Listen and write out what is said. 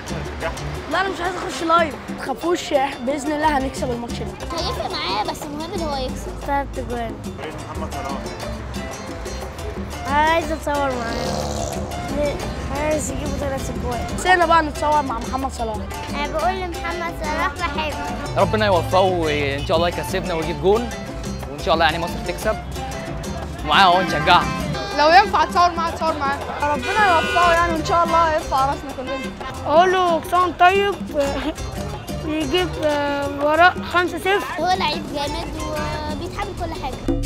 انت هتنجح لا انا مش عايز اخش لايف ما تخافوش باذن الله هنكسب الماتش ده هيفرق معايا بس المهم ان هو يكسب ثلاث اجوان فريق محمد صلاح عايز اتصور معاه عايز يجيبوا ثلاث اجوان سينا بقى نتصور مع محمد صلاح انا بقول لمحمد صلاح بحبه ربنا يوفقه وان شاء الله يكسبنا ويجيب جون وان شاء الله يعني مصر تكسب معاه اهو نشجعها لو ينفع تصور معاه تصور معاه ربنا يوفقه يعني وان شاء الله يرفع راسنا كلنا اقول له كسان طيب يجيب وراء 5 0 هو لعيب جامد وبيتحمل كل حاجه